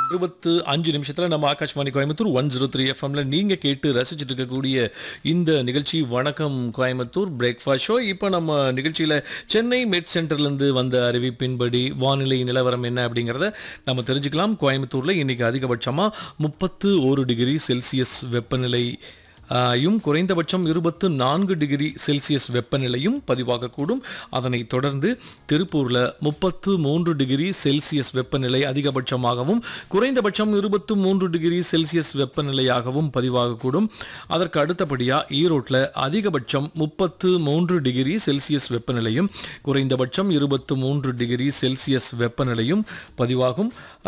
இருபத்து அஞ்சு நிமிஷத்தில் நம்ம Akashvani Coimbatore one zero three எஃப்எம்ல நீங்கள் கேட்டு ரசிச்சுட்டு இருக்கக்கூடிய இந்த நிகழ்ச்சி வணக்கம் கோயம்புத்தூர் பிரேக்ஃபாஸ்ட் ஷோ இப்போ நம்ம நிகழ்ச்சியில் சென்னை மெட் சென்டர்லேருந்து வந்த அறிவிப்பின்படி வானிலை நிலவரம் என்ன அப்படிங்கிறத நம்ம தெரிஞ்சுக்கலாம் கோயம்புத்தூரில் இன்னைக்கு அதிகபட்சமாக முப்பத்து ஒரு டிகிரி செல்சியஸ் வெப்பநிலை ஆயும் குறைந்தபட்சம் இருபத்து நான்கு டிகிரி செல்சியஸ் வெப்பநிலையும் பதிவாகக்கூடும் அதனைத் தொடர்ந்து திருப்பூரில் முப்பத்து மூன்று டிகிரி செல்சியஸ் வெப்பநிலை அதிகபட்சமாகவும் குறைந்தபட்சம் இருபத்து மூன்று டிகிரி செல்சியஸ் வெப்பநிலையாகவும் பதிவாகக்கூடும் அதற்கு அடுத்தபடியாக ஈரோட்டில் அதிகபட்சம் முப்பத்து மூன்று டிகிரி செல்சியஸ் வெப்பநிலையும் குறைந்தபட்சம் இருபத்து மூன்று டிகிரி செல்சியஸ் வெப்பநிலையும் பதிவாகும்